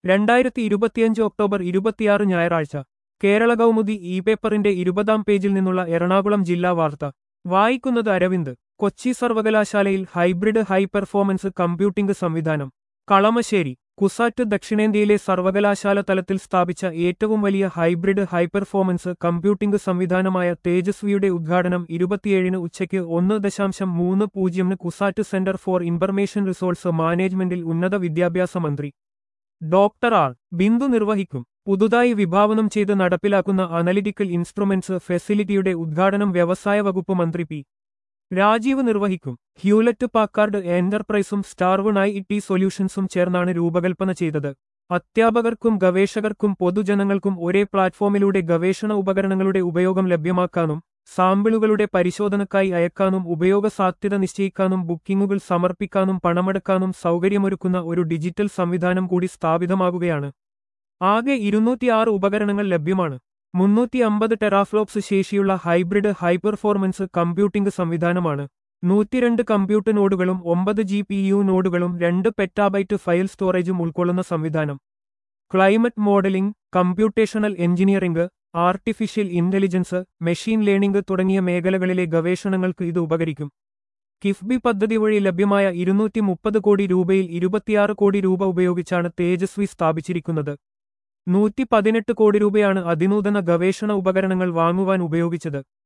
രണ്ടായിരത്തി ഇരുപത്തിയഞ്ച് ഒക്ടോബർ ഇരുപത്തിയാറ് ഞായറാഴ്ച കേരള കൗമുദി ഇ പേപ്പറിന്റെ ഇരുപതാം പേജിൽ നിന്നുള്ള എറണാകുളം ജില്ലാ വാർത്ത വായിക്കുന്നത് അരവിന്ദ് കൊച്ചി സർവകലാശാലയിൽ ഹൈബ്രിഡ് ഹൈ പെർഫോമൻസ് കമ്പ്യൂട്ടിംഗ് സംവിധാനം കളമശ്ശേരി കുസാറ്റ് ദക്ഷിണേന്ത്യയിലെ സർവകലാശാല തലത്തിൽ സ്ഥാപിച്ച ഏറ്റവും വലിയ ഹൈബ്രിഡ് ഹൈ പെർഫോമൻസ് കമ്പ്യൂട്ടിംഗ് സംവിധാനമായ തേജസ്വിയുടെ ഉദ്ഘാടനം ഇരുപത്തിയേഴിന് ഉച്ചയ്ക്ക് ഒന്ന് ദശാംശം മൂന്ന് പൂജ്യമിന് CUSAT centre for information resource മാനേജ്മെന്റിൽ ഉന്നത വിദ്യാഭ്യാസ മന്ത്രി ഡോക്ടർ ആർ ബിന്ദു നിർവഹിക്കും പുതുതായി വിഭാവനം ചെയ്ത് നടപ്പിലാക്കുന്ന അനലിറ്റിക്കൽ ഇൻസ്ട്രുമെന്റ്സ് ഫെസിലിറ്റിയുടെ ഉദ്ഘാടനം വ്യവസായ വകുപ്പ് മന്ത്രി പി രാജീവ് നിർവഹിക്കും ഹ്യൂലറ്റ് പാക്കാർഡ് എന്റർപ്രൈസും സ്റ്റാർവൺ ഐ ടി സൊല്യൂഷൻസും ചേർന്നാണ് രൂപകൽപ്പന ചെയ്തത് അധ്യാപകർക്കും ഗവേഷകർക്കും പൊതുജനങ്ങൾക്കും ഒരേ പ്ലാറ്റ്ഫോമിലൂടെ ഗവേഷണ ഉപകരണങ്ങളുടെ ഉപയോഗം ലഭ്യമാക്കാനും സാമ്പിളുകളുടെ പരിശോധനക്കായി അയക്കാനും ഉപയോഗസാധ്യത നിശ്ചയിക്കാനും ബുക്കിംഗുകൾ സമർപ്പിക്കാനും പണമടക്കാനും സൗകര്യമൊരുക്കുന്ന ഒരു ഡിജിറ്റൽ സംവിധാനം കൂടി സ്ഥാപിതമാകുകയാണ് ആകെ ഇരുന്നൂറ്റിയാറ് ഉപകരണങ്ങൾ ലഭ്യമാണ് മുന്നൂറ്റി അമ്പത് ടെറാഫ്ലോപ്സ് ശേഷിയുള്ള ഹൈബ്രിഡ് ഹൈ പെർഫോർമൻസ് കമ്പ്യൂട്ടിംഗ് സംവിധാനമാണ് നൂറ്റിരണ്ട് കമ്പ്യൂട്ടർ നോഡുകളും ഒമ്പത് ജി പി യു നോഡുകളും രണ്ട് പെറ്റാബൈറ്റ് ഫയൽ സ്റ്റോറേജും ഉൾക്കൊള്ളുന്ന സംവിധാനം climate modelling computational engineering artificial intelligence machine learning തുടങ്ങിയ മേഖലകളിലെ ഗവേഷണങ്ങൾക്ക് ഇത് ഉപകരിക്കും കിഫ്ബി പദ്ധതി വഴി ലഭ്യമായ ഇരുന്നൂറ്റി മുപ്പത് കോടി രൂപയിൽ ഇരുപത്തിയാറ് കോടി രൂപ ഉപയോഗിച്ചാണ് തേജസ്വി സ്ഥാപിച്ചിരിക്കുന്നത് നൂറ്റി പതിനെട്ട് കോടി രൂപയാണ് അതിനൂതന ഗവേഷണ ഉപകരണങ്ങൾ വാങ്ങുവാൻ ഉപയോഗിച്ചത്